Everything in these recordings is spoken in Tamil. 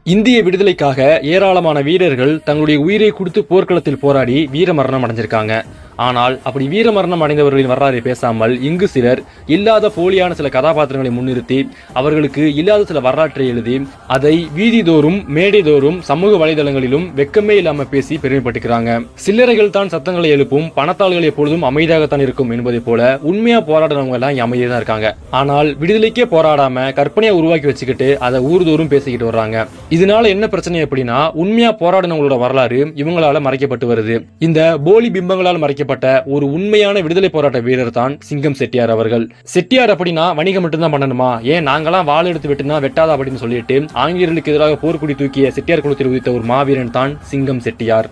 இந்திய விடுதலைக்காக ஏராளமான வீரர்கள் தங்களுடைய உயிரை கொடுத்து போர்க்களத்தில் போராடி வீரமரணம் அடைஞ்சிருக்காங்க ஆனால் அப்படி வீரமரணம் அடைந்தவர்களின் வரலாறை பேசாமல் இங்கு சிலர் இல்லாத போலியான சில கதாபாத்திரங்களை முன்னிறுத்தி அவர்களுக்கு இல்லாத சில வரலாற்றை எழுதி அதை வீதிதோறும் மேடைதோறும் சமூக வலைதளங்களிலும் வெக்கமே இல்லாம பேசி பெருமைப்பட்டுக்கிறாங்க சில்லறைகள் தான் சத்தங்களை எழுப்பும் பணத்தாள்கள் எப்பொழுதும் அமைதியாகத்தான் இருக்கும் என்பதை போல உண்மையா போராடுறவங்க எல்லாம் இங்க அமைதியா தான் இருக்காங்க ஆனால் விடுதலைக்கே போராடாம கற்பனையா உருவாக்கி வச்சுக்கிட்டு அதை ஊர்தோறும் பேசிக்கிட்டு வர்றாங்க இதனால என்ன பிரச்சனை அப்படின்னா உண்மையா போராடினவங்களோட வரலாறு இவங்களால மறைக்கப்பட்டு வருது இந்த போலி பிம்பங்களால் மறைக்கப்பட்ட ஒரு உண்மையான விடுதலை போராட்ட வீரர் தான் சிங்கம் செட்டியார் அவர்கள் செட்டியார் அப்படின்னா வணிகம் மட்டும்தான் பண்ணணுமா ஏன் நாங்களாம் வாள் எடுத்து வெட்டுனா வெட்டாதா அப்படின்னு சொல்லிட்டு ஆங்கிலேயர்களுக்கு எதிராக போர்க்குடி தூக்கிய செட்டியார் குலத்தில் உதித்த ஒரு மாவீரன் தான் சிங்கம் செட்டியார்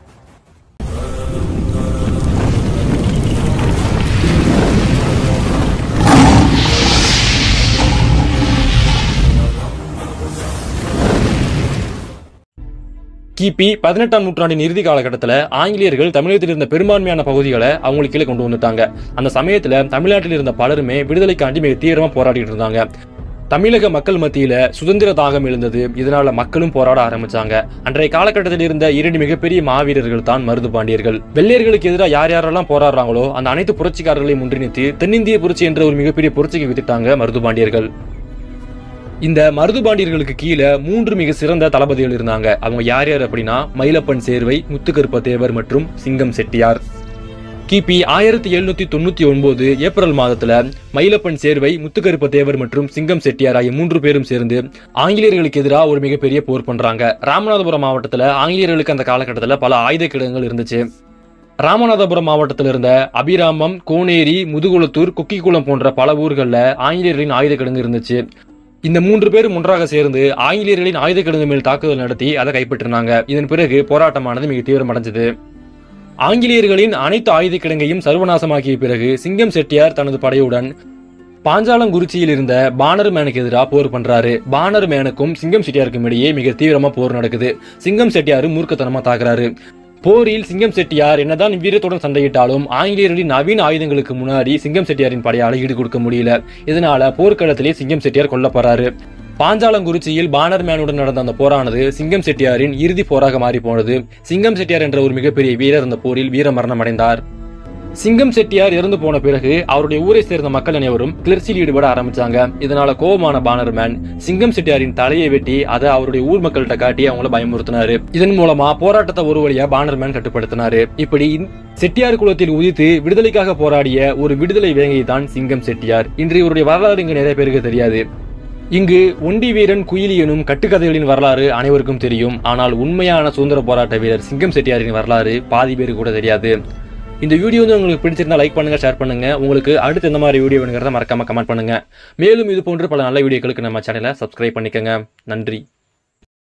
கிபி பதினெட்டாம் நூற்றாண்டின் இறுதி காலகட்டத்தில் ஆங்கிலேயர்கள் தமிழகத்தில் இருந்த பெரும்பான்மையான பகுதிகளை அவங்களுக்கு கீழே கொண்டு வந்துட்டாங்க அந்த சமயத்துல தமிழ்நாட்டில் இருந்த பலருமே விடுதலைக்காண்டி மிக தீவிரமா போராடிட்டு இருந்தாங்க தமிழக மக்கள் மத்தியில சுதந்திர தாகம் எழுந்தது இதனால மக்களும் போராட ஆரம்பிச்சாங்க அன்றைய காலகட்டத்தில் இருந்த இரண்டு மிகப்பெரிய மாவீரர்கள் தான் மருது பாண்டியர்கள் வெள்ளையர்களுக்கு எதிராக யார் யாரெல்லாம் போராடுறாங்களோ அந்த அனைத்து புரட்சிக்காரர்களையும் ஒன்றிணைத்து தென்னிந்திய புரட்சி என்ற ஒரு மிகப்பெரிய புரட்சிக்கு வித்துட்டாங்க மருது பாண்டியர்கள் இந்த மருதுபாண்டியர்களுக்கு கீழே மூன்று மிக சிறந்த தளபதிகள் இருந்தாங்க அவங்க யார் யார் அப்படின்னா மயிலப்பன் சேர்வை முத்துக்கருப்ப தேவர் மற்றும் சிங்கம் செட்டியார் கிபி ஆயிரத்தி எழுநூத்தி தொண்ணூத்தி ஒன்பது ஏப்ரல் மாதத்துல மயிலப்பன் சேர்வை முத்துக்கருப்ப தேவர் மற்றும் சிங்கம் செட்டியார் ஆகிய மூன்று பேரும் சேர்ந்து ஆங்கிலேயர்களுக்கு எதிராக ஒரு மிகப்பெரிய போர் பண்றாங்க ராமநாதபுரம் மாவட்டத்துல ஆங்கிலேயர்களுக்கு அந்த காலகட்டத்தில் பல ஆயுத கிடங்குகள் இருந்துச்சு ராமநாதபுரம் மாவட்டத்தில் இருந்த அபிராமம் கோனேரி முதுகுளத்தூர் குக்கிக்குளம் போன்ற பல ஊர்களில் ஆங்கிலேயர்களின் ஆயுத கிடங்கு இருந்துச்சு இந்த மூன்று பேரும் ஒன்றாக சேர்ந்து ஆங்கிலேயர்களின் ஆயுத கிடங்கு மேல் தாக்குதல் நடத்தி அதை கைப்பற்றினாங்க இதன் பிறகு போராட்டமானது மிக தீவிரமடைஞ்சது ஆங்கிலேயர்களின் அனைத்து ஆயுத கிடங்கையும் சர்வநாசமாக்கிய பிறகு சிங்கம் செட்டியார் தனது படையுடன் பாஞ்சாலங்குறிச்சியில் இருந்த பானர் மேனுக்கு எதிராக போர் பண்றாரு பானர் மேனுக்கும் சிங்கம் செட்டியாருக்கும் இடையே மிக தீவிரமா போர் நடக்குது சிங்கம் செட்டியாரு மூர்க்கத்தனமா தாக்குறாரு போரில் சிங்கம் செட்டியார் என்னதான் வீரத்துடன் சண்டையிட்டாலும் ஆங்கிலேயர்களின் நவீன ஆயுதங்களுக்கு முன்னாடி சிங்கம் செட்டியாரின் படையால ஈடு கொடுக்க முடியல இதனால போர்க்களத்திலே சிங்கம் செட்டியார் கொல்லப்படுறாரு பாஞ்சாலங்குறிச்சியில் பானர் மேனுடன் நடந்த அந்த போரானது சிங்கம் செட்டியாரின் இறுதி போராக மாறி போனது சிங்கம் செட்டியார் என்ற ஒரு மிகப்பெரிய வீரர் அந்த போரில் வீரமரணம் அடைந்தார் சிங்கம் செட்டியார் இறந்து போன பிறகு அவருடைய ஊரை சேர்ந்த மக்கள் அனைவரும் கிளர்ச்சியில் ஈடுபட ஆரம்பிச்சாங்க இதனால கோபமான பானர்மேன் சிங்கம் செட்டியாரின் தலையை வெட்டி அதை அவருடைய ஊர் மக்கள்கிட்ட காட்டி அவங்கள பயமுறுத்தினாரு இதன் மூலமா போராட்டத்தை ஒரு வழியா பானர்மேன் கட்டுப்படுத்தினாரு இப்படி செட்டியார் குலத்தில் உதித்து விடுதலைக்காக போராடிய ஒரு விடுதலை வேங்கை தான் சிங்கம் செட்டியார் இன்று இவருடைய வரலாறு இங்கு நிறைய பேருக்கு தெரியாது இங்கு ஒண்டி வீரன் குயிலி எனும் கட்டுக்கதைகளின் வரலாறு அனைவருக்கும் தெரியும் ஆனால் உண்மையான சுதந்திர போராட்ட வீரர் சிங்கம் செட்டியாரின் வரலாறு பாதி பேருக்கு கூட தெரியாது இந்த வீடியோ வந்து உங்களுக்கு பிடிச்சிருந்தா லைக் பண்ணுங்க ஷேர் பண்ணுங்க உங்களுக்கு அடுத்து எந்த மாதிரி வீடியோ வேணுங்கிறத மறக்காம கமெண்ட் பண்ணுங்க மேலும் இது போன்று பல நல்ல வீடியோக்களுக்கு நம்ம சேனலை சப்ஸ்கிரைப் பண்ணிக்கங்க நன்றி